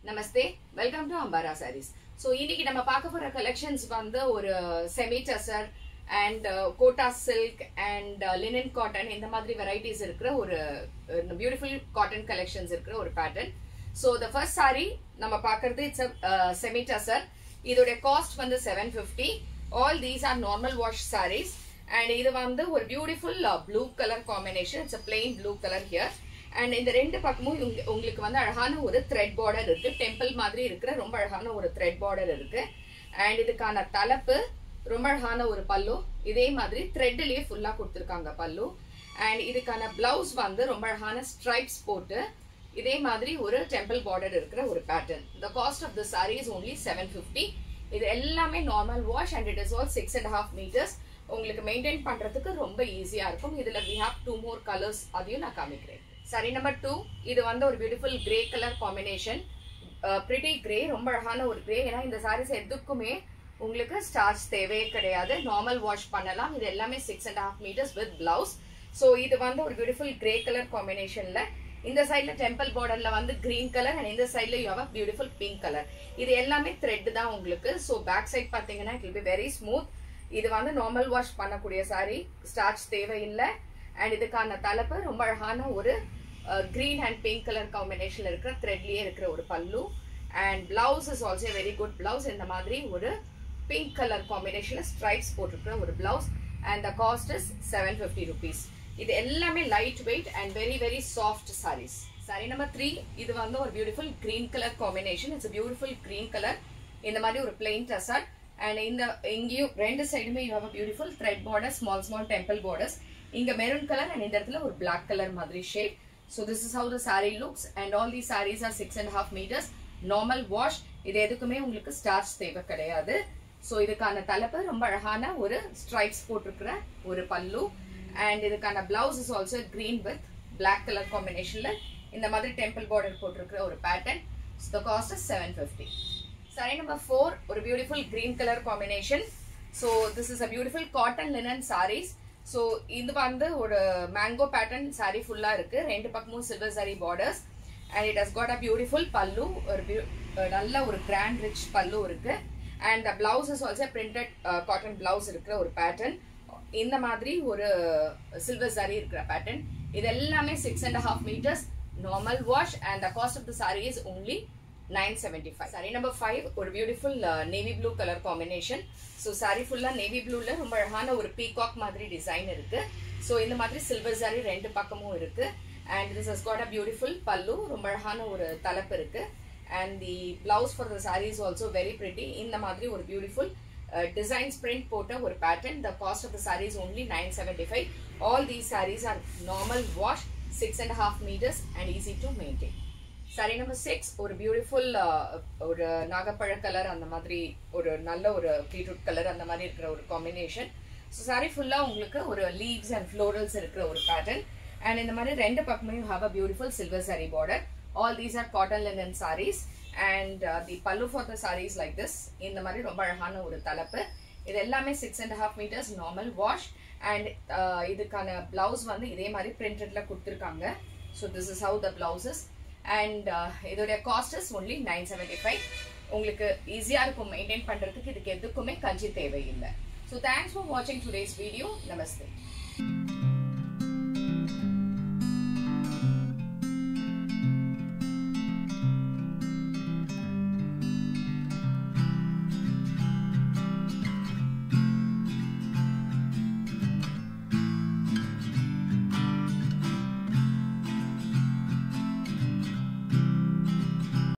Namaste welcome to Ambara saris so இன்னைக்கு நம்ம பார்க்க போற கலெக்ஷன்ஸ் வந்து ஒரு semi tussar and Kota silk and linen cotton இந்த மாதிரி வெரைட்டிஸ் இருக்கிற ஒரு பியூட்டிஃபுல் காட்டன் கலெக்ஷன்ஸ் இருக்கிற ஒரு pattern so the first sari நம்ம பார்க்கறது இட்ஸ் செமி டசர் இதோடைய காஸ்ட் வந்து seven fifty all these are normal wash saris and இது வந்து ஒரு beautiful blue colour combination it's a plain blue colour here and இந்த ரெண்டு பக்கமும் உங்க- உங்களுக்கு வந்து அழகான ஒரு த்ரெட் பார்டர் இருக்கு டெம்பிள் மாதிரி இருக்கிற ரொம்ப அழகான ஒரு த்ரெட் பார்டர் இருக்கு அண்ட் இதுக்கான தலைப்பு ரொம்ப அழகான ஒரு பல்லு இதே மாதிரி த்ரெட்லயே ஃபுல்லா கொடுத்துருக்காங்க பல்லு அண்ட் இதுக்கான பிளவுஸ் வந்து ரொம்ப அழகான ஸ்ட்ரைப்ஸ் போட்டு இதே மாதிரி ஒரு டெம்பிள் பார்டர் இருக்கிற ஒரு pattern the cost of the saree is only seven fifty இது எல்லாமே normal wash and it is all six and half metres உங்களுக்கு மெயின்டைன் பண்றதுக்கு ரொம்ப ஈஸியா இருக்கும் இதுல we have two more colours அதையும் நான் காமிக்கிறேன் சரி நம்பர் டூ இது வந்து ஒரு beautiful grey colour combination pretty grey ரொம்ப அழகான ஒரு கிரே ஏன்னா இந்த சாரீஸ் எதுக்குமே உங்களுக்கு ஸ்டார்ச் தேவையே கிடையாது நார்மல் வாஷ் பண்ணலாம் இது எல்லாமே six and half metres with blouse so இது வந்து ஒரு பியூட்டிஃபுல் கிரே கலர் காம்பினேஷன்ல இந்த சைட்ல டெம்பிள் பார்டர்ல வந்து கிரீன் கலர் அண்ட் இந்த சைட்ல you have beautiful pink colour இது எல்லாமே த்ரெட் தான் உங்களுக்கு ஸோ பேக் சைட் பாத்தீங்கன்னா it will be very smooth இது வந்து நார்மல் வாஷ் பண்ணக்கூடிய சாரி ஸ்டார்ச் தேவையில்லை அண்ட் இதுக்கான தலைப்பு ரொம்ப அழகான ஒரு கிரீன் அண்ட் பிங்க் கலர் காம்பினேஷன்ல இருக்கிற த்ரெட்லயே இருக்கிற ஒரு pallu and blouse is also very good blouse இந்த மாதிரி ஒரு பிங்க் கலர் காம்பினேஷன்ல ஸ்ட்ரைப்ஸ் போட்டிருக்கிற ஒரு blouse and the cost is seven fifty rupees இது எல்லாமே light weight and very very soft sarees sari number three இது வந்து ஒரு beautiful green colour combination it's beautiful green colour இந்த மாதிரி ஒரு பிளெயின் டசர்ட் அண்ட் இந்த இங்கேயும் ரெண்டு சைடுமே you have beautiful thread border small small temple borders இங்க மெரூன் கலர் அண்ட் இந்த இடத்துல ஒரு Black கலர் மாதிரி shade so this is how the saree looks and all the sarees are six and half metres normal wash இது எதுக்குமே உங்களுக்கு starch தேவை கிடையாது ஸோ இதுக்கான தலைப்பு ரொம்ப அழகான ஒரு ஸ்ட்ரைப்ஸ் போட்டிருக்கிற ஒரு பல்லு அண்ட் இதுக்கான blouse is also green with Black colour காம்பினேஷன்ல இந்த மாதிரி டெம்பிள் பார்டர் போட்டிருக்கிற ஒரு pattern the cost is seven fifty சரி நம்பர் ஃபோர் ஒரு beautiful green colour combination so this is a beautiful cotton linen sarees so இது வந்து ஒரு மேங்கோ பேட்டர்ன் saree ஃபுல்லா இருக்கு ரெண்டு பக்கமும் silver saree borders and it has got a beautiful pallu ஒரு beau- அஹ் நல்ல ஒரு கிராண்ட் ரிச் பல்லு இருக்கு and the blouse is also printed cotton blouse இருக்கிற ஒரு பேட்டர்ன் இந்த மாதிரி ஒரு சில்வர் saree இருக்கிற பேட்டர்ன் இது எல்லாமே six and half metres normal wash and the cost of the saree is only nine seventy five sari number five ஒரு beautiful navy blue colour combination so sari ஃபுல்லா நேவி ப்ளூல ரொம்ப அழகான ஒரு பீகாக் மாதிரி டிசைன் இருக்கு ஸோ இந்த மாதிரி சில்வர் சாரி ரெண்டு பக்கமும் இருக்கு and this has got a beautiful pallu ரொம்ப அழகான ஒரு தலைப்பு இருக்கு and the blouse for the sari is also very pretty இந்த மாதிரி ஒரு பியூட்டிஃபுல் டிசைன்ஸ் பிரிண்ட் போட்ட ஒரு pattern the cost of the sarees only nine seventy five all these sarees are normal wash six and half metres and easy to maintain சரி number six ஒரு beautiful ஒரு நாகப்பழ colour அந்த மாதிரி ஒரு நல்ல ஒரு பீட்ரூட் கலர் அந்த மாதிரி இருக்கிற ஒரு காம்பினேஷன் ஸோ சாரி ஃபுல்லாக உங்களுக்கு ஒரு லீவ்ஸ் அண்ட் ஃப்ளோரல்ஸ் இருக்கிற ஒரு பேட்டர்ன் அண்ட் இந்த மாதிரி ரெண்டு பக்கமே you have a beautiful silver saree border all these are cotton linen sarees and the pallu for the sarees like this இந்த மாதிரி ரொம்ப அழகான ஒரு தலைப்பு இது எல்லாமே six and half metres normal wash and இதுக்கான பிளவுஸ் வந்து இதே மாதிரி பிரிண்டட்ல கொடுத்துருக்காங்க so this is how the blouses and இதோடைய cost is only nine seventy five உங்களுக்கு ஈஸியாக இருக்கும் மெயின்டைன் பண்ணுறதுக்கு இதுக்கு எதுக்குமே கஞ்சி தேவையில்லை ஸோ தேங்க்ஸ் ஃபார் வாட்சிங் டுடேஸ் வீடியோ நமஸ்தே